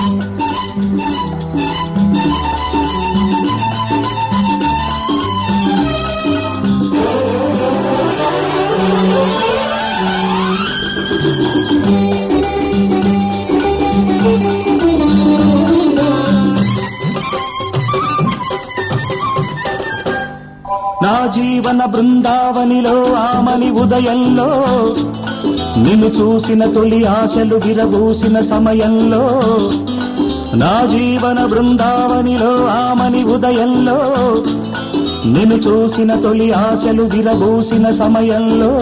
నా జీవన బృందావనిలో ఆమని ఉదయంలో నిన్ను చూసిన తొలి ఆశలు విరబూసిన సమయంలో నా జీవన బృందావనిలో ఆమని ఉదయంలో నిన్ను చూసిన తొలి ఆశలు విరబూసిన సమయంలో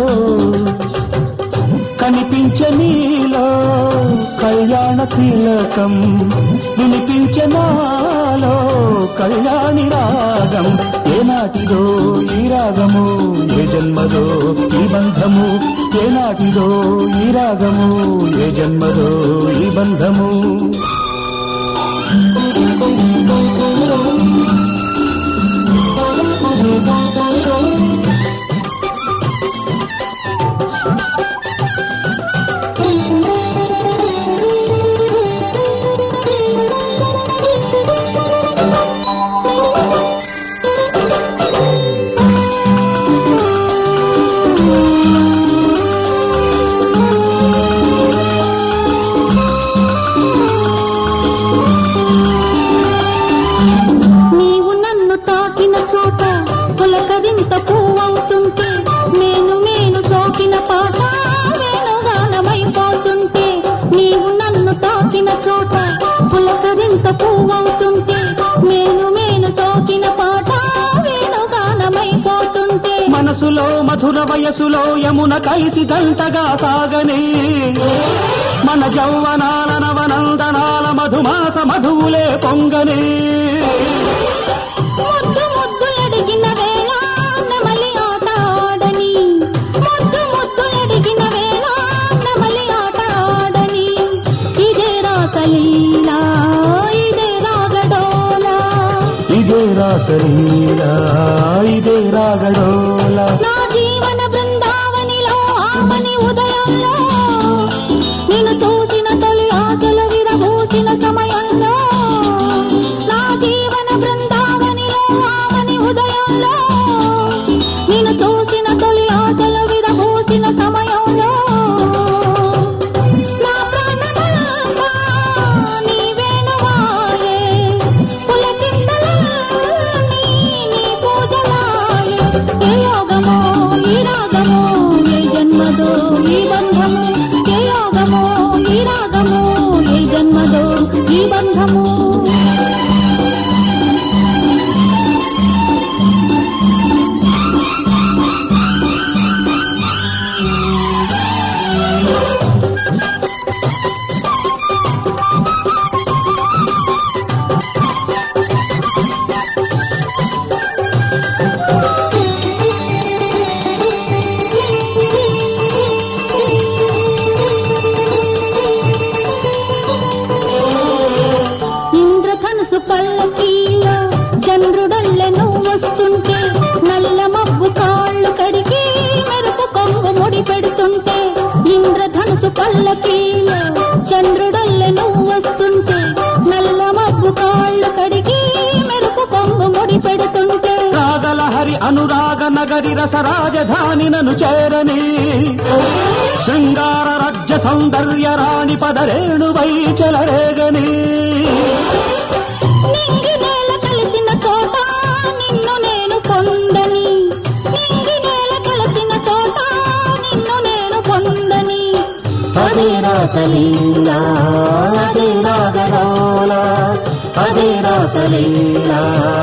కనిపించే నీలో కళ్యాణ తిలకం వినిపించే నాలో కళ్యాణి రాగం ఏనాటిదో ఈ రాగము ఏ జన్మదో ఈ బంధము ఏనాటిదో ఈ రాగము ఏ జన్మదో ఈ బంధము నీవు నన్ను తాకిన చోట పులకరింత పువ్వవుతుంటే నేను నేను సోకిన పాట వేణుగానమైపోతుంటే నీవు నన్ను తాకిన చోట పులకరింత పువ్వవుతుంటే నేను నేను సోకిన పాట వేణుగానమైపోతుంటే మనసులో మధుర వయసులో యమున కలిసి దంతగా సాగనే మన జౌవనాల నవనందనాల మధుమాస మధువులే పొంగనే ముద్దు ముద్దులడిగిన వేళ నెమలి ఆట ఆడని ముద్దు ముద్దులడిగిన వేళ నెమలి ఆట ఆడని ఇదే రాసలీలా ఇదే రాగడోలా ఇదే రాసలీలా ఇదే రాగడోలా నా జీవన బృందావనిలో ఆమని ఉదయంలో నేను చూసిన తొలి ఆశలు విరబూసిన సమయంలో నా జీవన బృందావనిలో ఆమని ఉదయంలో నేను చూసిన తొలి ఆశలు విరబూసిన సమయంలో నా ప్రాణమంతా నీవేనువాయే పులకింతలన్నీ నీ పూజలాయే ఏ యోగమో ఈ రాగమో ఏ జన్మదో ఈ బంధము ఏ యోగమో ఈ రాగమో ఏ జన్మదో ఈ బంధము ఇంద్రధనుసు పల్లకీలో చంద్రుడల్లె నువ్వు వస్తుంటే నల్ల మబ్బు కాళ్ళు కడిగి మెరుపు కొంగు ముడి పెడుతుంటే ఇంద్రధనుసు పల్లకీలో చంద్రుడల్లె నువ్వు వస్తుంటే నల్ల మబ్బు కాళ్ళు కడిగి మెరుపు కొంగు ముడి పెడుతుంటే రాగలహరి అనురాగ నగరి రస రాజధాని నను చేరని శృంగార రాజ్య సౌందర్య రాణి పదరేణువై చెలరేగని నింగి నేల కలిసిన చోట నిన్ను నేను పొందని నింగి నేల కలిసిన చోట నిన్ను నేను పొందని అదే రాసలీలా అదే రాగడోలా అదే రాసలీలా